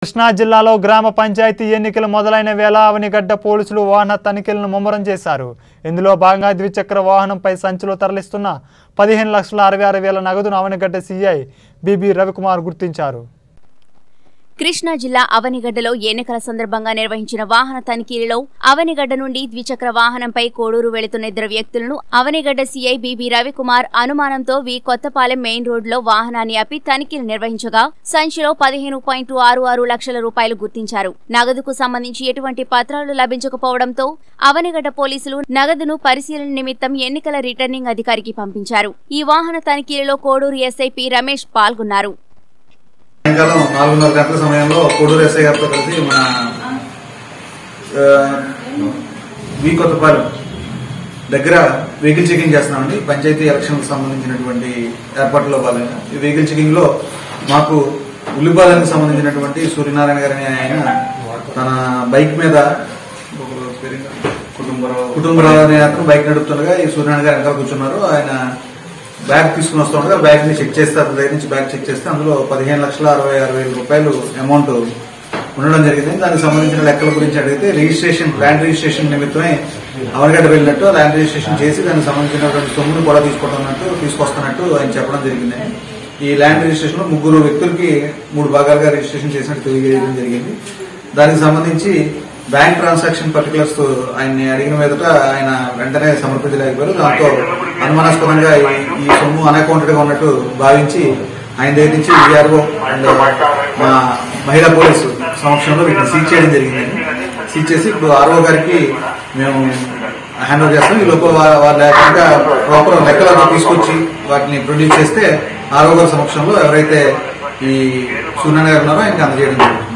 కృష్ణా జిల్లాలో గ్రామ పంచాయతీ ఎన్నికలు మొదలైన వేళ అవనిగడ్డ పోలీసులు వాహన తనిఖీలను ముమ్మరం చేశారు ఇందులో భాగంగా ద్విచక్ర వాహనంపై సంచులు తరలిస్తున్న పదిహేను లక్షల అరవై ఆరు వేల నగదును అవనిగడ్డ సీఐ బీబీ రవికుమార్ గుర్తించారు కృష్ణా జిల్లా అవనిగడ్డలో ఎన్నికల సందర్భంగా నిర్వహించిన వాహన తనిఖీలలో అవనిగడ్డ నుండి ద్విచక్ర వాహనంపై కోడూరు వెళుతున్న ఇద్దరు వ్యక్తులను అవనిగడ్డ సీఐ బీబీ రవికుమార్ అనుమానంతో వి కొత్తపాలెం మెయిన్ రోడ్లో వాహనాన్ని ఆపి తనిఖీలు నిర్వహించగా సంచిలో పదిహేను పాయింట్ ఆరు ఆరు లక్షల రూపాయలు గుర్తించారు నగదుకు సంబంధించి ఎటువంటి పత్రాలు లభించకపోవడంతో అవనిగడ్డ పోలీసులు నగదును పరిశీలన నిమిత్తం ఎన్నికల రిటర్నింగ్ అధికారికి పంపించారు ఈ వాహన తనిఖీలలో కోడూరు ఎస్ఐ పి రమేష్ పాల్గొన్నారు సాయంకాలం నాలుగున్నర గంటల సమయంలో కోడూరు ఎస్ఐ గారితో కలిసి మన ఆ, వి కొత్తపాలెం దగ్గర వెహికల్ చెకింగ్ చేస్తున్నామండి పంచాయతీ ఎలక్షన్కి సంబంధించినటువంటి ఏర్పాట్లలో భాగంగా ఈ వెహికల్ చెకింగ్ లో మాకు ఉల్లిపాలెంకి సంబంధించినటువంటి సూర్యనారాయణ గారి అనే ఆయన తన బైక్ మీద కుటుంబరావు అనే అతను బైక్ నడుపుతుండగా ఈ సూర్యనారాయణ గారు వెనకాల కూర్చున్నారు ఆయన బ్యాగ్ తీసుకుని వస్తుండగా బ్యాగ్ ని చెక్ చేస్తే అతని దగ్గర నుంచి బ్యాగ్ చెక్ చేస్తే అందులో పదిహేను లక్షల అరవై ఆరు వేల రూపాయలు అమౌంట్ ఉండడం జరిగింది దానికి సంబంధించిన లెక్కల గురించి అడిగితే రిజిస్ట్రేషన్ ల్యాండ్ రిజిస్ట్రేషన్ నిమిత్తమే అవనగడ్డ వెళ్ళినట్టు ల్యాండ్ రిజిస్ట్రేషన్ చేసి దానికి సంబంధించినటువంటి సొమ్మును కూడా తీసుకుంటున్నట్టు తీసుకొస్తున్నట్టు ఆయన చెప్పడం జరిగింది ఈ ల్యాండ్ రిజిస్ట్రేషన్ లో ముగ్గురు వ్యక్తులకి మూడు భాగాలుగా రిజిస్ట్రేషన్ చేసినట్టు తెలియజేయడం జరిగింది దానికి సంబంధించి బ్యాంక్ ట్రాన్సాక్షన్ పర్టికులర్స్ ఆయన్ని అడిగిన మీదట ఆయన వెంటనే సమర్పించలేకపోయారు దాంతో అనుమానాస్పదంగా ఈ- ఈ సొమ్ము అన్అకౌంటెడ్ గా ఉన్నట్టు భావించి ఆయన దగ్గర నుంచి విఆర్ఓ అండ్ మా మహిళా పోలీసు సమక్షంలో వీటిని సీజ్ చేయడం జరిగిందండి సీజ్ చేసి ఇప్పుడు ఆర్ఓ గారికి మేము హ్యాండ్ ఓవర్ చేస్తాం ఈ లోపల వా- వాళ్ళ లేకుండా ప్రాపర్ లెక్కలను తీసుకొచ్చి వాటిని ప్రొడ్యూస్ చేస్తే ఆర్ఓ గారి సమక్షంలో ఎవరైతే ఈ సూర్యనారాయణ గారు ఉన్నారో ఆయనకి అందజేయడం జరుగుతుంది